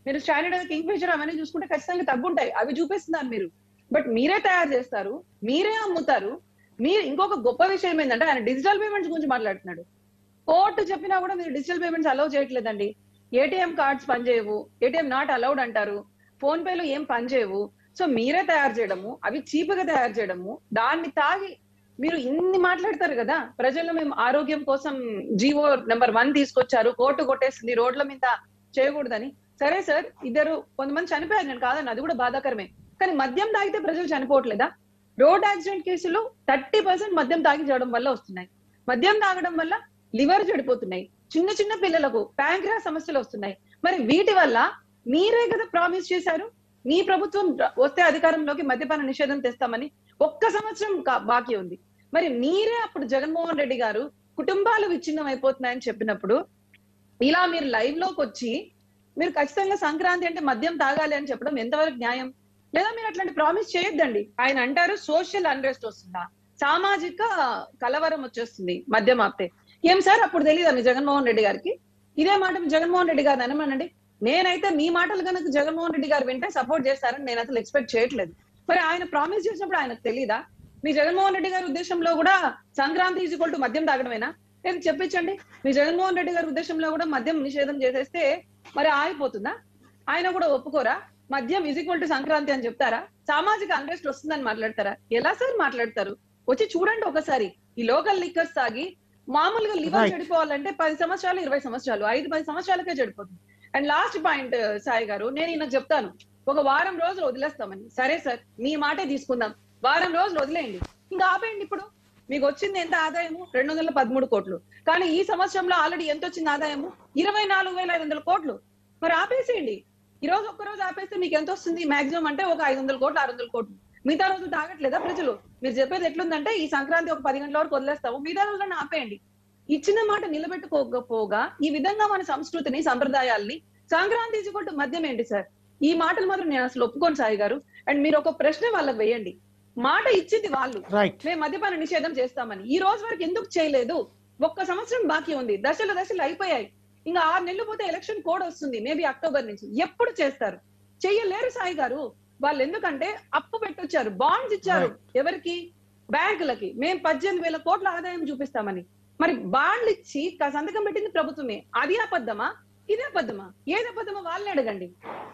మీరు standard king fissure అవన్నీ చూసుకుంటే ఖచ్చితంగా తగ్గుంటాయి అవి చూపిస్తున్నారు మీరు బట్ మీరే తయారు చేస్తారు మీరే అమ్ముతారు మీరు ఇంకొక గొప్ప విషయం ఏంటంటే ఆయన డిజిటల్ పేమెంట్స్ గురించి మాట్లాడుతున్నాడు కోర్టు చెప్పినా కూడా మీరు డిజిటల్ పేమెంట్స్ అలౌ చేయట్లేదండి ఏటీఎం కార్డ్స్ పనిచేయవు ఏటీఎం నాట్ అలౌడ్ అంటారు ఫోన్ పేలో ఏం పనిచేయవు సో మీరే తయారు చేయడము అవి చీప్ గా తయారు చేయడము దాన్ని తాగి మీరు ఇన్ని మాట్లాడతారు కదా ప్రజల్లో మేము ఆరోగ్యం కోసం జీవో నెంబర్ వన్ తీసుకొచ్చారు కోర్టు కొట్టేసింది రోడ్ల మీద చేయకూడదని సరే సార్ ఇద్దరు కొంతమంది చనిపోయారు నేను కాదని అది కూడా బాధాకరమే కానీ మద్యం తాగితే ప్రజలు చనిపోవట్లేదా రోడ్ యాక్సిడెంట్ కేసులు థర్టీ పర్సెంట్ మద్యం తాగి చేయడం వల్ల వస్తున్నాయి మద్యం తాగడం వల్ల లివర్ చెడిపోతున్నాయి చిన్న చిన్న పిల్లలకు ప్యాంక్రా సమస్యలు వస్తున్నాయి మరి వీటి వల్ల మీరే కదా ప్రామిస్ చేశారు మీ ప్రభుత్వం ర- వస్తే అధికారంలోకి మద్యపాన నిషేధం తెస్తామని ఒక్క సంవత్సరం కా- బాకీ ఉంది మరి మీరే అప్పుడు జగన్మోహన్ రెడ్డి గారు కుటుంబాలు విచ్ఛిన్నం అయిపోతున్నాయని చెప్పినప్పుడు ఇలా మీరు లైవ్ లోకి వచ్చి మీరు ఖచ్చితంగా సంక్రాంతి అంటే మద్యం తాగాలి అని చెప్పడం ఎంతవరకు న్యాయం లేదా మీరు అట్లాంటి ప్రామిస్ చేయొద్దండి ఆయన అంటారు సోషల్ అన్రెస్ట్ వస్తుందా సామాజిక కలవరం వచ్చేస్తుంది మద్యం ఆపితే ఏం సార్ అప్పుడు తెలియదా మీ జగన్మోహన్ రెడ్డి గారికి ఇదే మాట మీ జగన్మోహన్ రెడ్డి గారిని అనమనండి నేనైతే మీ మాటలు కనుక జగన్మోహన్ రెడ్డి గారు వింటే సపోర్ట్ చేస్తారని నేను అసలు ఎక్స్పెక్ట్ చేయట్లేదు మరి ఆయన ప్రామిస్ చేసినప్పుడు ఆయనకు తెలీదా మీ జగన్మోహన్ రెడ్డి గారి ఉద్దేశంలో కూడా సంక్రాంతి ఈజ్ ఈక్వల్ టు మద్యం తాగడమేనా లేదు చెప్పించండి మీ జగన్మోహన్ రెడ్డి గారి ఉద్దేశంలో కూడా మద్యం నిషేధం చేసేస్తే మరి ఆగిపోతుందా ఆయన కూడా ఒప్పుకోరా మద్యం ఈజ్ ఈక్వల్ టు సంక్రాంతి అని చెప్తారా సామాజిక అన్రెస్ట్ వస్తుందని మాట్లాడతారా ఎలా సార్ మాట్లాడతారు వచ్చి చూడండి ఒకసారి ఈ లోకల్ లిక్కర్స్ తాగి మామూలుగా లివర్ Right. చెడిపోవాలంటే పది సంవత్సరాలు ఇరవై సంవత్సరాలు ఐదు పది సంవత్సరాలకే చెడిపోతుంది అండ్ లాస్ట్ పాయింట్ సాయి గారు నేను ఈయనకు చెప్తాను ఒక వారం రోజులు వదిలేస్తామని సరే సార్ మీ మాటే తీసుకుందాం వారం రోజులు వదిలేయండి ఇంకా ఆపేయండి ఇప్పుడు మీకు వచ్చింది ఎంత ఆదాయము రెండు వందల పదమూడు కోట్లు కానీ ఈ సంవత్సరంలో ఆల్రెడీ ఎంత వచ్చింది ఆదాయము ఇరవై నాలుగు వేల ఐదు వందల కోట్లు మరి ఆపేసేయండి ఈ రోజు ఒక్క రోజు ఆపేస్తే మీకు ఎంత వస్తుంది మాక్సిమం అంటే ఒక ఐదు వందల కోట్లు ఆరు వందల కోట్లు మిగతా రోజులు తాగట్లేదా ప్రజలు మీరు చెప్పేది ఎట్లుందంటే ఈ సంక్రాంతి ఒక పది గంటల వరకు వదిలేస్తాము మిగతా రోజులను ఆపేయండి ఇచ్చిన మాట నిలబెట్టుకోకపోగా ఈ విధంగా మన సంస్కృతిని సంప్రదాయాల్ని సంక్రాంతి ఇచ్చుకుంటూ మద్యం ఏంటి సార్ ఈ మాటలు మాత్రం నేను అసలు ఒప్పుకోను సాయి గారు అండ్ మీరు ఒక ప్రశ్న వాళ్ళకి వేయండి మాట ఇచ్చింది వాళ్ళు రైట్ మేము మద్యపాన నిషేధం చేస్తామని ఈ రోజు వరకు ఎందుకు చేయలేదు ఒక్క సంవత్సరం బాకీ ఉంది దశలు దశలు అయిపోయాయి ఇంకా ఆరు నెలలు పోతే ఎలక్షన్ కోడ్ వస్తుంది మేబీ అక్టోబర్ నుంచి ఎప్పుడు చేస్తారు చెయ్యలేరు సాయి గారు వాళ్ళు ఎందుకంటే అప్పు పెట్టొచ్చారు బాండ్స్ ఇచ్చారు ఎవరికి బ్యాంకులకి మేము పద్దెనిమిది వేల కోట్ల ఆదాయం చూపిస్తామని మరి బాండ్లు ఇచ్చి క- సంతకం పెట్టింది ప్రభుత్వమే అది అబద్ధమా ఇది అబద్ధమా ఏది అబద్ధమా వాళ్ళని అడగండి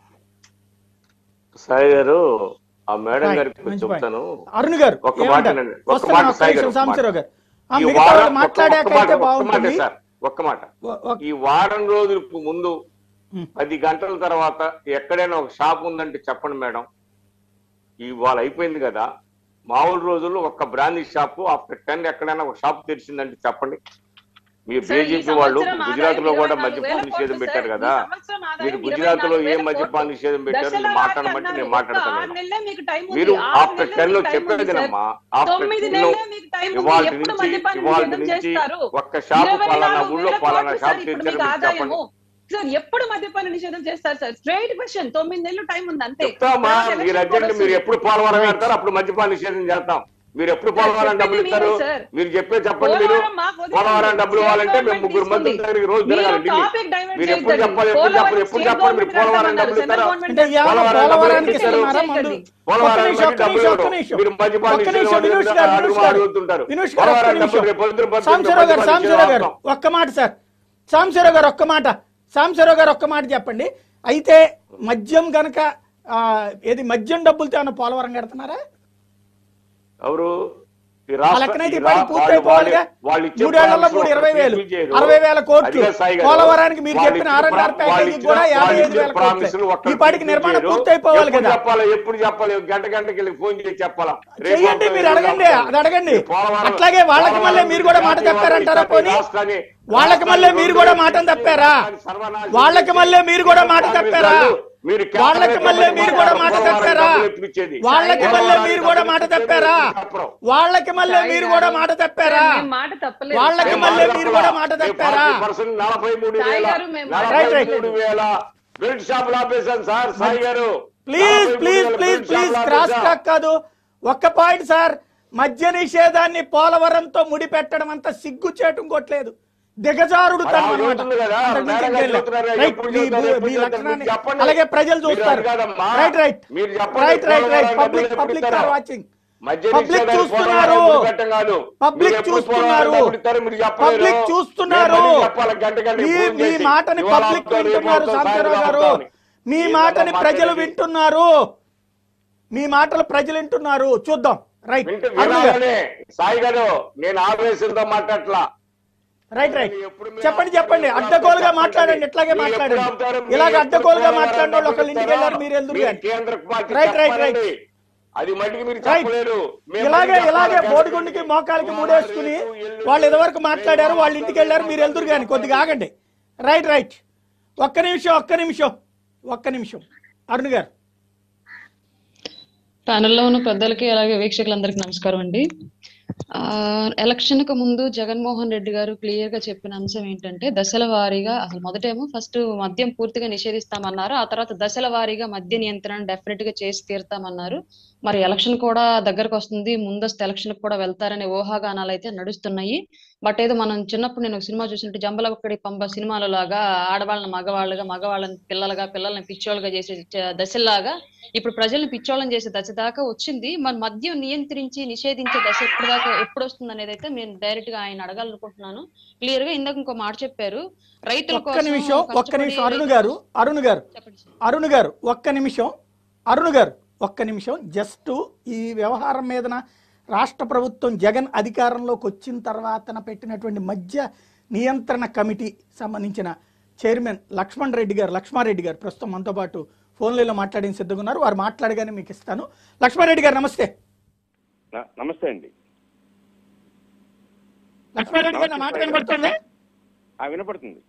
సాయి గారు ఆ మేడం Right. గారికి మంచి చెప్తాను అరుణ్ గారు ఒక్క మాట ఏమంటారు? వినండి. ఒక్క వస్తున్నాను, మాట ఒక్క సాయి గారు, నిమిషం, ఒక్క సాంబశివరావు గారు ఆ, ఈ మిగతా వారం వాళ్ళు ఒక్క- మాట్లాడాక ఒక్క మాట, అయితే ఒక్క మాటే బాగుంటుంది సార్ ఒక్క మాట ఒ- ఒ- ఈ వారం రోజులకు ముందు ఉమ్. పది గంటల తర్వాత ఎక్కడైనా ఒక షాప్ ఉందంటే చెప్పండి మేడం ఇవాళ అయిపోయింది కదా మామూలు రోజుల్లో ఒక్క బ్రాందీ షాప్ ఆఫ్టర్ టెన్ ఎక్కడైనా ఒక షాప్ తెరిచిందంటే చెప్పండి మీరు సార్, ఈ బీజేపీ వాళ్ళు సంవత్సరం గుజరాత్ లో ఆదాయం కూడా 24 మద్యపాన వేల నిషేధం కోట్లు పెట్టారు సార్. కదా ఈ సంవత్సరం ఆదాయం మీరు 24 గుజరాత్ లో వేల ఏం మద్యపాన కోట్లు. నిషేధం పెట్టారు దశల మీరు వారీ మాట్లాడమంటే అన్నారు. నేను ఒక్క మాట్లాడతాను ఆరు నెలలే మీకు టైం ఉంది. మీరు ఆరు ఆఫ్టర్ నెలలే టెన్ లో మీకు టైం ఉంది చెప్పేదినమ్మా సార్. ఆఫ్టర్ తొమ్మిది టెన్ లో నెలలే మీకు టైం ఉంది. ఇవాళ ఎప్పుడు నుంచి మద్యపాన ఇవాళ నిషేధం నుంచి చేస్తారు? ఒక్క షాప్ ఇరవై పలానా నాలుగు ఊళ్ళో వేల పలానా కోట్లు షాప్ సార్ ఇప్పుడు తెరిచారు మీకు మీరు చెప్పండి ఆదాయము. సార్ ఎప్పుడు మద్యపాన నిషేధం చేస్తారు సార్ స్ట్రైట్ క్వశ్చన్ తొమ్మిది నెలలు టైం ఉంది అంతే చెప్తామా తర్వాత మీరు ఎలక్షన్ కోడ్ అర్జెంట్ మీరు వస్తుంది. ఎప్పుడు పోలవరం వెళ్తారు అప్పుడు మద్యపాన నిషేధం చేస్తాం మీరు ఎప్పుడు పోలవరం డబ్బులు చెప్పింది ఇస్తారు మీరే సార్. మీరు చెప్పే చెప్పండి మీరు పోలవరం మాకు వదిలేయండి. పోలవరం డబ్బులు స్టేట్ ఇవ్వాలంటే మేము గవర్నమెంట్ ముగ్గురు మంది తీసుకుంది. దగ్గరికి రోజు మీరు తిరగాలి టాపిక్ డైవర్ట్ మీరు ఎప్పుడు చేయొద్దండి. చెప్పాలి ఎప్పుడు పోలవరం చెప్పాలి ఎప్పుడు స్టేట్ చెప్పాలి మీరు గవర్నమెంట్ పోలవరం కడతామన్నారు. డబ్బులు సెంట్రల్ ఇస్తారా గవర్నమెంట్ అంటే ఇవాళ పోలవరం పోలవరానికి డబ్బులు ఇస్తున్నారా ఇస్తారు. ముందు పోలవరం ఒక్క నిమిషం, ఒక్క డబ్బులు నిమిషం, ఇవ్వడం. ఒక్క నిమిషం. మీరు మద్యపాన ఒక్క నిషేధం నిమిషం, వినూష్ గారు, అడుగు వినూష్ గారు. అడుగుతుంటారు వినూష్ గారు, ఒక్క పోలవరం నిమిషం. డబ్బులు రేపు పొద్దున పొద్దున్న సాంబశివరావు గారు మద్యపాన సాంబశివరావు గారు నిషేధం ఒక్క మాట సార్ సాంబశివరావు గారు ఒక్క మాట సాంబశివరావు గారు ఒక్క మాట చెప్పండి అయితే మద్యం గనక ఆ, ఏది మద్యం డబ్బులతో ఏమైనా పోలవరం కడుతున్నారా ఎవరు ఈ ఆ రాష్ట్ర- లెక్కనైతే ఈ ఈ పాటికి రా- పూర్తి వాళ్ళు- అయిపోవాలిగా వాళ్ళు ఇచ్చే మూడేళ్లలో ప్రామిస్ మూడు ఒకటి ఇరవై వేలు ఫుల్ఫిల్ చేయరు. అరవై వేల కోట్లు అదిగా సాయి గారు. పోలవరానికి మీరు వాళ్ళు చెప్పిన ఇచ్చే ఆర్ అండ్ ఆర్ ప్రా- వాళ్ళు ప్యాకేజీ ఇచ్చే- కూడా యాభై వాళ్ళు ఐదు ఇచ్చే వేల ప్రామిస్లు కోట్లు ఒక్కటి ఈ పాటికి ఫుల్ఫిల్ నిర్మాణం చేయరు. పూర్తి అయిపోవాలి ఎప్పుడు కదా చెప్పాలి ఎప్పుడు చెప్పాలి గంట గంటకి వెళ్ళి ఫోన్ చేసి చెప్పాలా రేపు చెయ్యండి వస్తాను, మీరు ఎల్లుండి అడగండి వస్తాను. అది అడగండి పోలవరం- అట్లాగే వాళ్ళకి పోలవరం మళ్ళీ మీరు కూడా మాట జాతీయ తప్పారంటారా వారి పోనీ రాష్ట్రాన్ని వాళ్ళకి మళ్ళీ మీరు కూడా మాట తప్పారా సర్వనాశనం వాళ్ళకి మళ్ళీ మీరు కూడా మాట కాంగ్రెస్ తప్పారా వాళ్ళు మీరు కేంద్ర వాళ్ళకి మళ్ళీ మీరు కూడా మాట పోలవరం తప్పారా డబ్బులు ఎప్పుడు ఇచ్చేది? వాళ్ళకి మళ్ళీ పోలవరం మీరు కూడా మాట డబ్బులు తప్పారా చెప్పరు. వాళ్ళకి మళ్ళీ మీరు కూడా మాట తప్పారా మేము మాట తప్పలేదు వాళ్ళకి మేము మళ్ళీ మాట మీరు తప్పలా. కూడా మాట మేము తప్పారా? 40% నలభై మూడు సాయి వేల గారు మేము నలభై రైట్, రైట్. మూడు వేల బెల్ట్ షాపులు ఆపేశాను సార్ సాయి గారు ప్లీజ్ నలభై మూడు ప్లీజ్ వేల ప్లీజ్ బెల్ట్ ప్లీజ్ షాపులు క్రాస్ ఆపేశాం. టాక్ కాదు ఒక్క పాయింట్ సార్ మద్య నిషేధాన్ని పోలవరంతో ముడిపెట్టడం అంత సిగ్గుచేటు ఇంకోట్లేదు దిగజారుడు మరి ఆ రోజులు కదా, నేరగా చూస్తున్నారు, ఎప్పుడు చూస్తారు, ఎప్పుడు మీ చూస్తారు, లక్షణాన్ని మీరు చెప్పండి. అలాగే ప్రజలు మీరు చూస్తారు అది కాదమ్మా. రైట్ రైట్ మీరు చెప్పండి, right right right Polavaram public డబ్బులు పబ్లిక్ ఎప్పుడు ఆర్ ఇస్తారు? వాచింగ్ మధ్య పబ్లిక్ నిషేధానికి చూస్తున్నారు. పోలవరం డబ్బులు కట్టం కాదు. పబ్లిక్ మీరు ఎప్పుడు చూస్తున్నారు. పోలవరం డబ్బులు ఇస్తారో మీరు చెప్పలేరు. పబ్లిక్ చూస్తున్నారు మేము మళ్ళీ చెప్పాలి గంట గంట మీ ఫోన్ మీ చేసి. మాటని ఇవాళ పబ్లిక్ అవుతారు, రేపు వింటున్నారు అవుతారు, సాంబశివరావు సాయంత్రం గారు అవుతారు. మీ ఏదమ్మా మాటని ప్రజలు మాట్లాడేది? వింటున్నారు మీ మాటలు ప్రజలు వింటున్నారు చూద్దాం రైట్ వింటూ అరుణ్ గారు వినాలనే సాయి గారు నేను ఆవేశంతో మాట్లాడట్లా రైట్ రైట్ మీరు ఎప్పుడు మీరు చెప్పండి చెప్పండి ఎప్పుడు అడ్డగోలుగా ఆపుతారు? మాట్లాడండి ఇట్లాగే మీరు ఎప్పుడు మాట్లాడండి ఆపుతారు? మీరు ఇలాగ ఎప్పుడు అడ్డగోలుగా పోలవరం మాట్లాడిన వాళ్ళు డబ్బులు ఒకళ్ళు ఇంటికి వెళ్ళారు ఇస్తారో? మీరు ఎదురు మీరు కానీ కేంద్ర పార్టీ రైట్, రైట్, చెప్పాలండి. రైట్. అది మటుకు మీరు రైట్ చెప్పలేరు మేము ఇలాగే మటుకు ఇలాగే చెప్పాలి. బోడిగుండికి మోకాలకి మూడేసుకుని రేపు, ఎల్లుండి, వాళ్ళు ఇదివరకు మాట్లాడారు వాళ్ళ ఇంటికి రేపు వెళ్ళారు మీరు వెళ్తురు కానీ కొద్దిగా ఆగండి రైట్ రైట్ ఒక్క నిమిషం ఒక్క నిమిషం ఒక్క నిమిషం అరుణ్ గారు ప్యానెల్లో ఉన్న పెద్దలకి అలాగే వీక్షకులందరికీ నమస్కారం అండి ఆ ఎలక్షన్ కు ముందు జగన్మోహన్ రెడ్డి గారు క్లియర్ గా చెప్పిన అంశం ఏంటంటే దశల వారీగా అసలు మొదటేమో ఫస్ట్ మద్యం పూర్తిగా నిషేధిస్తామన్నారు ఆ తర్వాత దశల వారీగా మద్య నియంత్రణ డెఫినెట్ గా చేసి తీరుతామన్నారు మరి ఎలక్షన్ కూడా దగ్గరకు వస్తుంది ముందస్తు ఎలక్షన్ కూడా వెళ్తారనే ఊహాగానాలు అయితే నడుస్తున్నాయి బట్ ఏదో మనం చిన్నప్పుడు నేను ఒక సినిమా చూసినట్టు జంబలక్కడి పంప సినిమాల లాగా ఆడవాళ్ళని మగవాళ్ళుగా మగవాళ్ళని పిల్లలుగా పిల్లల్ని పిచ్చోళ్ళుగా చేసే చ- దశలాగా ఇప్పుడు ప్రజల్ని పిచ్చోళ్ళని చేసే దశ దాకా వచ్చింది మరి మద్యం నియంత్రించి నిషేధించే దశ ఎప్పుడు దాకా ఎప్పుడు వస్తుంది అనేది అయితే నేను డైరెక్ట్ గా ఆయన అడగాలనుకుంటున్నాను క్లియర్ గా ఇందాక ఇంకో మాట చెప్పారు రైతుల ఒక్క కోసం నిమిషం ఒక్క కష్టపడి నిమిషం అరుణ్ గారు అరుణ్ గారు చెప్పండి సార్. అరుణ్ గారు ఒక్క నిమిషం అరుణ్ గారు ఒక్క నిమిషం జస్ట్ ఈ వ్యవహారం మీదన రాష్ట్ర ప్రభుత్వం జగన్ అధికారంలోకి వచ్చిన తర్వాతన పెట్టినటువంటి మధ్య నియంత్రణ కమిటీ సంబంధించిన చైర్మన్ లక్ష్మణ్ రెడ్డి గారు లక్ష్మారెడ్డి గారు ప్రస్తుతం మనతో పాటు ఫోన్లలో మాట్లాడిన సిద్ధంగా ఉన్నారు వారు మాట్లాడగానే మీకు ఇస్తాను లక్ష్మారెడ్డి గారు నమస్తే న- నమస్తే అండి లక్ష్మారెడ్డి గారు నా మాట వినబడుతుంది ఆ వినపడుతుంది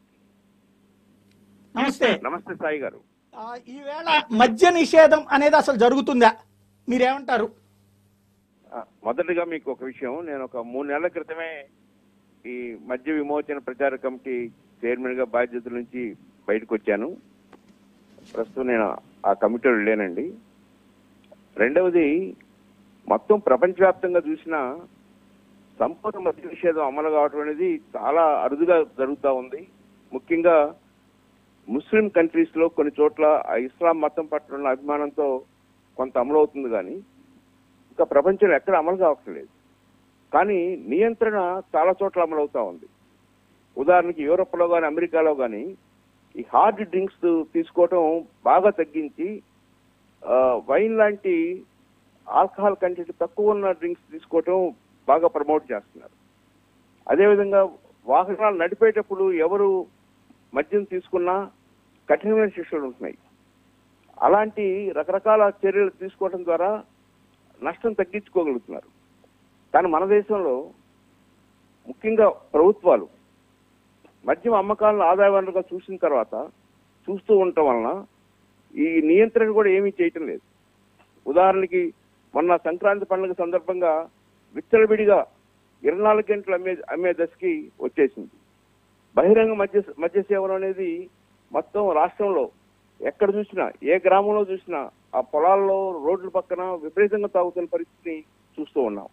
నమస్తే నమస్తే సాయి గారు ఆ, ఈవేళ మద్య నిషేధం అనేది అసలు జరుగుతుందా మీరేమంటారు ఆ, మొదటగా మీకు ఒక విషయం నేను ఒక మూడు నెలల క్రితమే ఈ మద్య విమోచన ప్రచార కమిటీ చైర్మన్ గా బాధ్యతల నుంచి బయటకు వచ్చాను ప్రస్తుతం నేను ఆ కమిటీలో లేనండి రెండవది మొత్తం ప్రపంచవ్యాప్తంగా చూసిన సంపూర్ణ మద్య నిషేధం అమలు కావడం అనేది చాలా అరుదుగా జరుగుతూ ఉంది ముఖ్యంగా ముస్లిం కంట్రీస్ లో కొన్ని చోట్ల ఆ ఇస్లాం మతం పట్ల ఉన్న అభిమానంతో కొంత అమలు అవుతుంది కానీ ఇంకా ప్రపంచంలో ఎక్కడ అమలు కావట్లేదు కానీ నియంత్రణ చాలా చోట్ల అమలు అవుతా ఉంది ఉదాహరణకి యూరోప్ లో కానీ అమెరికాలో కానీ ఈ హార్డ్ డ్రింక్స్ తీసుకోవటం బాగా తగ్గించి ఆ, వైన్ లాంటి ఆల్కహాల్ కంటెంట్ తక్కువ ఉన్న డ్రింక్స్ తీసుకోవటం బాగా ప్రమోట్ చేస్తున్నారు అదేవిధంగా వాహనాలు నడిపేటప్పుడు ఎవరు మద్యం తీసుకున్నా కఠినమైన శిక్షలు ఉంటున్నాయి అలాంటి రకరకాల చర్యలు తీసుకోవడం ద్వారా నష్టం తగ్గించుకోగలుగుతున్నారు కానీ మన దేశంలో ముఖ్యంగా ప్రభుత్వాలు మద్యం అమ్మకాలను ఆదాయ వనరుగా చూసిన తర్వాత చూస్తూ ఉండటం వలన ఈ నియంత్రణ కూడా ఏమీ చేయటం లేదు ఉదాహరణకి మొన్న సంక్రాంతి పండుగ సందర్భంగా విచ్చలవిడిగా ఇరవై నాలుగు గంటలు అమ్మే అమ్మే దశకి వచ్చేసింది బహిరంగ మద్య మద్య సేవనం అనేది మొత్తం రాష్ట్రంలో ఎక్కడ చూసినా ఏ గ్రామంలో చూసినా ఆ పొలాల్లో రోడ్ల పక్కన విపరీతంగా తాగుతున్న పరిస్థితిని చూస్తూ ఉన్నాం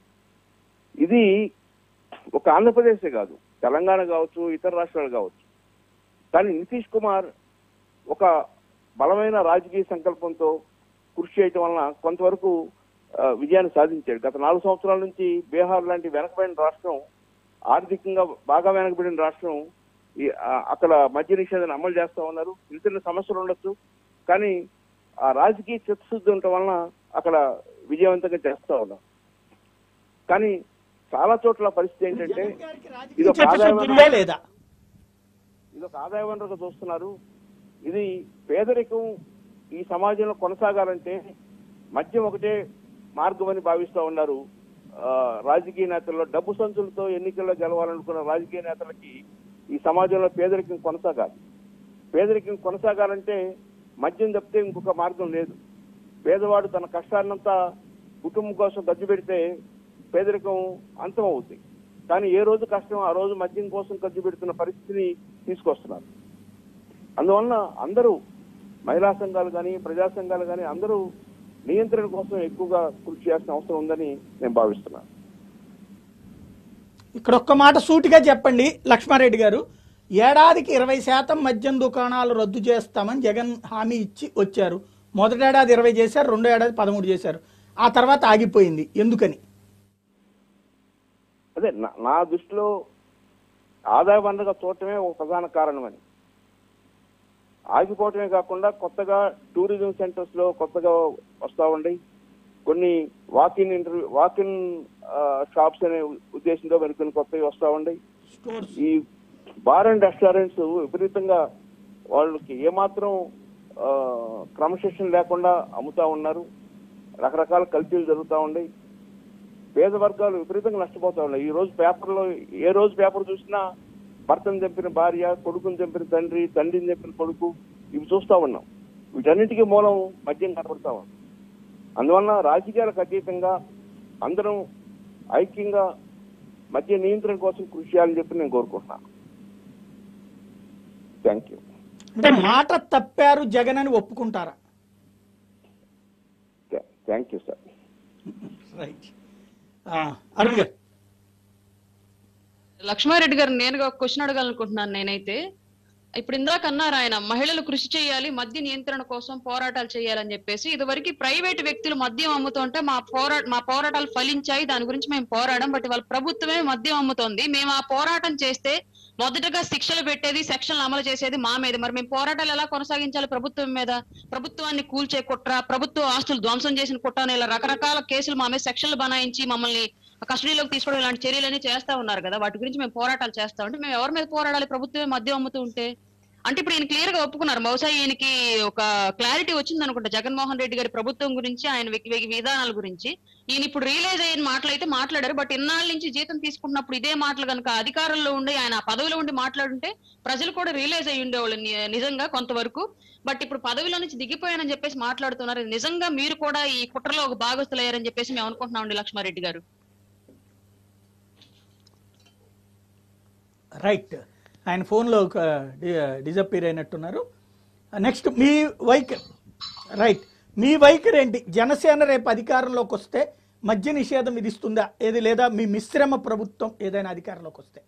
ఇది ఒక ఆంధ్రప్రదేశే కాదు తెలంగాణ కావచ్చు ఇతర రాష్ట్రాలు కావచ్చు కానీ నితీష్ కుమార్ ఒక బలమైన రాజకీయ సంకల్పంతో కృషి చేయటం వలన కొంతవరకు ఆ, విజయాన్ని సాధించాడు గత నాలుగు సంవత్సరాల నుంచి బీహార్ లాంటి వెనకబడిన రాష్ట్రం ఆర్థికంగా బాగా వెనకబడిన రాష్ట్రం ఈ ఆ, అక్కడ మద్య నిషేధాన్ని అమలు చేస్తా ఉన్నారు చిన్న చిన్న సమస్యలు ఉండొచ్చు కానీ ఆ రాజకీయ చిత్తశుద్ధి ఉండటం వలన అక్కడ విజయవంతంగా చేస్తా ఉన్నారు కానీ చాలా చోట్ల పరిస్థితి ఏంటంటే ఇది ఒక ఆదాయ చిత్తశుద్ధి వనరు. ఉందా లేదా ఇది ఒక ఆదాయ వనరుగా చూస్తున్నారు ఇది పేదరికం ఈ సమాజంలో కొనసాగాలంటే మద్యం ఒకటే మార్గం అని భావిస్తూ ఉన్నారు ఆ, రాజకీయ నేతల్లో డబ్బు సంచులతో ఎన్నికల్లో గెలవాలనుకున్న రాజకీయ నేతలకి ఈ సమాజంలో పేదరికం కొనసాగాలి పేదరికం కొనసాగాలంటే మద్యం తప్పితే ఇంకొక మార్గం లేదు పేదవాడు తన కష్టాన్నంతా కుటుంబం కోసం ఖర్చు పెడితే పేదరికం అంతం అవుతుంది కానీ ఏ రోజు కష్టం ఆ రోజు మద్యం కోసం ఖర్చు పెడుతున్న పరిస్థితిని తీసుకొస్తున్నారు అందువలన అందరూ మహిళా సంఘాలు కానీ ప్రజా సంఘాలు కానీ అందరూ నియంత్రణ కోసం ఎక్కువగా కృషి చేయాల్సిన అవసరం ఉందని నేను భావిస్తున్నాను ఇక్కడ ఒక్క మాట సూటిగా చెప్పండి లక్ష్మారెడ్డి గారు ఏడాదికి ఇరవై శాతం మద్యం దుకాణాలు రద్దు చేస్తామని జగన్ హామీ ఇచ్చి వచ్చారు మొదటి ఏడాది ఇరవై చేశారు రెండో ఏడాది పదమూడు చేశారు ఆ తర్వాత ఆగిపోయింది ఎందుకని అదే నా- నా దృష్టిలో ఆదాయ వనరుగా చూడటమే ఒక ప్రధాన కారణం అని ఆగిపోవటమే కాకుండా కొత్తగా టూరిజం సెంటర్స్ లో కొత్తగా వస్తా ఉండి కొన్ని వాకిన్ ఇంటర్వ్యూ వాకిన్ షాప్స్ అనే ఉద్దేశంతో మరి కొన్ని కొత్తవి వస్తా ఉండి స్టోర్స్ ఈ బార్ అండ్ రెస్టారెంట్స్ విపరీతంగా వాళ్ళకి ఏమాత్రం ఆ, క్రమశిక్షణ లేకుండా అమ్ముతా ఉన్నారు రకరకాల కల్తీలు జరుగుతూ ఉన్నాయి పేద వర్గాలు విపరీతంగా నష్టపోతా ఉన్నాయి ఈ రోజు పేపర్లో ఏ రోజు పేపర్ చూసినా భర్తను చంపిన భార్య కొడుకుని చంపిన తండ్రి తండ్రిని చంపిన కొడుకు ఇవి చూస్తా ఉన్నాం వీటన్నిటికీ మూలం మద్యం కనబడతా ఉంది అందువలన రాజకీయాలకు అతీతంగా అందరం ఐక్యంగా మద్య నియంత్రణ కోసం కృషి చేయాలని చెప్పి నేను కోరుకుంటున్నాను థ్యాంక్ యూ అంటే మాట తప్పారు జగన్ అని ఒప్పుకుంటారా thank you sir right Arun garu Lakshma Reddy గారు నేనుగా ఒక క్వశ్చన్ అడగాలనుకుంటున్నాను నేనైతే ఇప్పుడు ఇందాక అన్నారు ఆయన మహిళలు కృషి చేయాలి మద్య నియంత్రణ కోసం పోరాటాలు చేయాలని చెప్పేసి ఇదివరకు ప్రైవేట్ వ్యక్తులు మద్యం అమ్ముతుంటే మా పోరా మా పోరాటాలు ఫలించాయి దాని గురించి మేము పోరాడం బట్ వాళ్ళ ప్రభుత్వమే మద్యం అమ్ముతోంది మేము ఆ పోరాటం చేస్తే మొదటగా శిక్షలు పెట్టేది సెక్షన్లు అమలు చేసేది మా మీద మరి మేము పోరాటాలు ఎలా కొనసాగించాలి ప్రభుత్వం మీద ప్రభుత్వాన్ని కూల్చే కుట్ర ప్రభుత్వ ఆస్తులు ధ్వంసం చేసిన కుట్ర అని ఇలా రకరకాల కేసులు మా మీద సెక్షన్లు బనాయించి మమ్మల్ని కస్టడీలోకి తీసుకోవడం ఇలాంటి చర్యలన్నీ చేస్తా ఉన్నారు కదా వాటి గురించి మేము పోరాటాలు చేస్తా ఉంటే మేము ఎవరి మీద పోరాడాలి ప్రభుత్వమే మద్యం అమ్ముతూ ఉంటే అంటే ఇప్పుడు ఈయన క్లియర్ గా ఒప్పుకున్నారు బహుశా ఈయనకి ఒక క్లారిటీ వచ్చింది అనుకుంటా జగన్మోహన్ రెడ్డి గారి ప్రభుత్వం గురించి ఆయన వి- వి- విధానాల గురించి ఈయన ఇప్పుడు రియలైజ్ అయిన మాటలు అయితే మాట్లాడారు బట్ ఇన్నాళ్ళ నుంచి జీతం తీసుకుంటున్నప్పుడు ఇదే మాటలు కనుక అధికారంలో ఉండి ఆయన ఆ పదవిలో ఉండి మాట్లాడుంటే ప్రజలు కూడా రియలైజ్ అయ్యి ఉండేవాళ్ళు ని- నిజంగా కొంతవరకు బట్ ఇప్పుడు పదవిలో నుంచి దిగిపోయానని చెప్పేసి మాట్లాడుతున్నారు నిజంగా మీరు కూడా ఈ కుట్రలో ఒక భాగస్తులయ్యారని చెప్పేసి మేము అనుకుంటున్నామండి లక్ష్మారెడ్డి గారు రైట్ ఆయన ఫోన్లో ఒక డిజపీర్ అయినట్టున్నారు నెక్స్ట్ మీ వైఖరి రైట్ మీ వైఖరి ఏంటి జనసేన రేపు అధికారంలోకి వస్తే మద్య నిషేధం విధిస్తుందా ఏది లేదా మీ మిశ్రమ ప్రభుత్వం ఏదైనా అధికారంలోకి వస్తే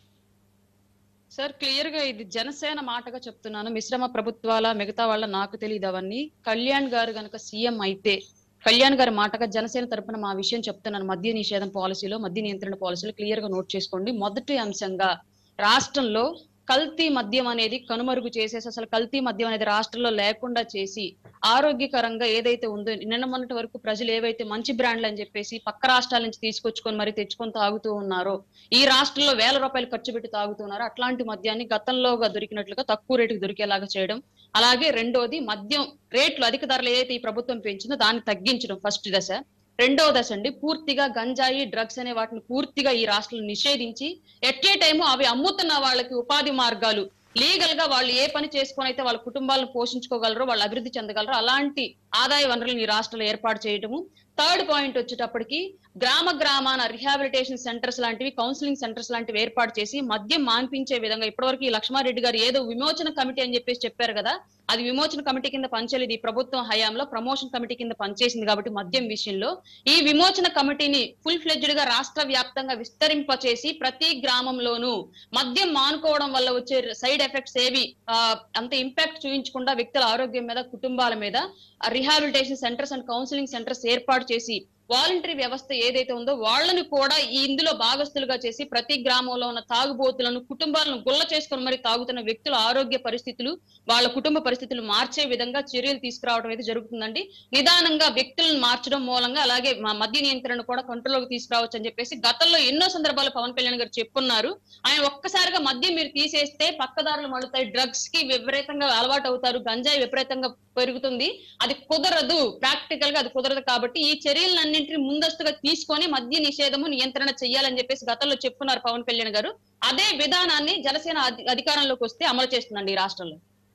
సార్ క్లియర్ గా ఇది జనసేన మాటగా చెప్తున్నాను మిశ్రమ ప్రభుత్వాల మిగతా వాళ్ళ నాకు తెలియదు అవన్నీ కళ్యాణ్ గారు గనక సీఎం అయితే కళ్యాణ్ గారి మాటగా జనసేన తరపున మా విషయం చెప్తున్నాను మద్య నిషేధం పాలసీలో మద్య నియంత్రణ పాలసీలో క్లియర్ గా నోట్ చేసుకోండి మొదటి అంశంగా రాష్ట్రంలో కల్తీ మద్యం అనేది కనుమరుగు చేసేసి అసలు కల్తీ మద్యం అనేది రాష్ట్రంలో లేకుండా చేసి ఆరోగ్యకరంగా ఏదైతే ఉందో నిన్న మొన్నటి వరకు ప్రజలు ఏవైతే మంచి బ్రాండ్లు అని చెప్పేసి పక్క రాష్ట్రాల నుంచి తీసుకొచ్చుకొని మరి తెచ్చుకొని తాగుతూ ఉన్నారో ఈ రాష్ట్రంలో వేల రూపాయలు ఖర్చు పెట్టి తాగుతున్నారు అట్లాంటి మద్యాన్ని గతంలోగా దొరికినట్లుగా తక్కువ రేటుకి దొరికేలాగా చేయడం అలాగే రెండోది మద్యం రేట్లు అధిక ధరలు ఏదైతే ఈ ప్రభుత్వం పెంచిందో దాన్ని తగ్గించడం ఫస్ట్ దశ రెండవ దశ అండి పూర్తిగా గంజాయి డ్రగ్స్ అనే వాటిని పూర్తిగా ఈ రాష్ట్రంలో నిషేధించి ఎట్ ఏ టైము అవి అమ్ముతున్న వాళ్ళకి ఉపాధి మార్గాలు లీగల్ గా వాళ్ళు ఏ పని చేసుకొని అయితే వాళ్ళ కుటుంబాలను పోషించుకోగలరో వాళ్ళు అభివృద్ధి చెందగలరో అలాంటి ఆదాయ వనరులను ఈ రాష్ట్రంలో ఏర్పాటు చేయడము థర్డ్ పాయింట్ వచ్చేటప్పటికి గ్రామ గ్రామాన రిహాబిలిటేషన్ సెంటర్స్ లాంటివి కౌన్సిలింగ్ సెంటర్స్ లాంటివి ఏర్పాటు చేసి మద్యం మాన్పించే విధంగా ఇప్పటివరకు ఈ లక్ష్మారెడ్డి గారు ఏదో విమోచన కమిటీ అని చెప్పేసి చెప్పారు కదా అది విమోచన కమిటీ కింద పనిచేయలేదు ఈ ప్రభుత్వం హయాంలో ప్రమోషన్ కమిటీ కింద పనిచేసింది కాబట్టి మద్యం విషయంలో ఈ విమోచన కమిటీని ఫుల్ ఫ్లెడ్జ్డ్ గా రాష్ట్ర వ్యాప్తంగా విస్తరింపచేసి ప్రతి గ్రామంలోనూ మద్యం మానుకోవడం వల్ల వచ్చే సైడ్ ఎఫెక్ట్స్ ఏవి ఆ, అంత ఇంపాక్ట్ చూపించకుండా వ్యక్తుల ఆరోగ్యం మీద కుటుంబాల మీద rehabilitation centres and counselling centres ఏర్పాటు చేసి వాలంటరీ వ్యవస్థ ఏదైతే ఉందో వాళ్ళని కూడా ఈ ఇందులో భాగస్తులుగా చేసి ప్రతి గ్రామంలో ఉన్న తాగుబోతులను కుటుంబాలను గుల్ల చేసుకొని మరి తాగుతున్న వ్యక్తుల ఆరోగ్య పరిస్థితులు వాళ్ళ కుటుంబ పరిస్థితులు మార్చే విధంగా చర్యలు తీసుకురావడం అయితే జరుగుతుందండి నిదానంగా వ్యక్తులను మార్చడం మూలంగా అలాగే మా మద్య నియంత్రణ కూడా కంట్రోల్లోకి తీసుకురావచ్చు అని చెప్పేసి గతంలో ఎన్నో సందర్భాలు పవన్ కళ్యాణ్ గారు చెప్పున్నారు ఆయన ఒక్కసారిగా మద్యం మీరు తీసేస్తే పక్కదారులు మళ్ళుతాయి డ్రగ్స్ కి విపరీతంగా అలవాటు అవుతారు గంజాయి విపరీతంగా పెరుగుతుంది అది కుదరదు ప్రాక్టికల్ గా అది కుదరదు కాబట్టి ఈ చర్యలన్నింటినీ ముందస్తుగా తీసుకొని మద్య నిషేధము నియంత్రణ చేయాలని చెప్పేసి గతంలో చెప్పున్నారు పవన్ కళ్యాణ్ గారు అదే విధానాన్ని జనసేన అధి- అధికారంలోకి వస్తే అమలు చేస్తుందండి ఈ రాష్ట్రంలో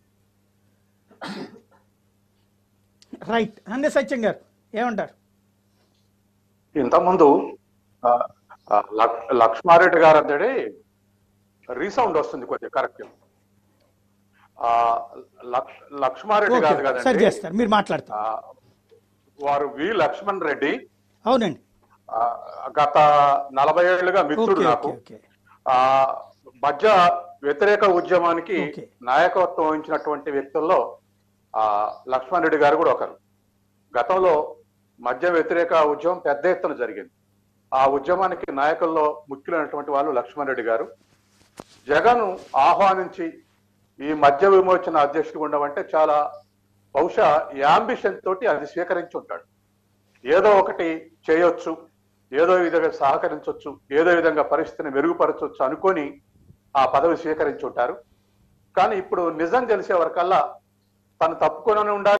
రైట్ అందే సత్యం గారు ఏమంటారు ఇంతకుముందు ఆ, ఆ, లక్- లక్ష్మారెడ్డి గారు అద్దడి రీసౌండ్ వస్తుంది కొద్దిగా కరెక్ట్ ఆ, లక్- లక్ష్మారెడ్డి ఓకే కాదు సరి కదండి చేస్తారు మీరు మాట్లాడతారు ఆ, వారు వి లక్ష్మణ్ రెడ్డి అవునండి ఆ, గత నలభై ఏళ్ళుగా మిత్రుడు ఓకే నాకు ఓకే ఓకే ఆ మధ్య వ్యతిరేక ఉద్యమానికి ఓకే. నాయకత్వం వహించినటువంటి వ్యక్తుల్లో ఆ లక్ష్మణ్ రెడ్డి గారు కూడా ఒకరు గతంలో మద్య వ్యతిరేక ఉద్యమం పెద్ద ఎత్తున జరిగింది ఆ ఉద్యమానికి నాయకుల్లో ముఖ్యులైనటువంటి వాళ్ళు లక్ష్మణ్ రెడ్డి గారు జగన్ ఆహ్వానించి ఈ మద్య విమోచన అధ్యక్షుడు ఉండమంటే చాలా బహుశా యాంబిషన్ తోటి అది స్వీకరించి ఉంటాడు ఏదో ఒకటి చేయొచ్చు ఏదో విధంగా సహకరించవచ్చు ఏదో విధంగా పరిస్థితిని మెరుగుపరచవచ్చు అనుకొని ఆ పదవి స్వీకరించి ఉంటారు కానీ ఇప్పుడు నిజం తెలిసే వరకల్లా తను తప్పుకొని ఉండాలి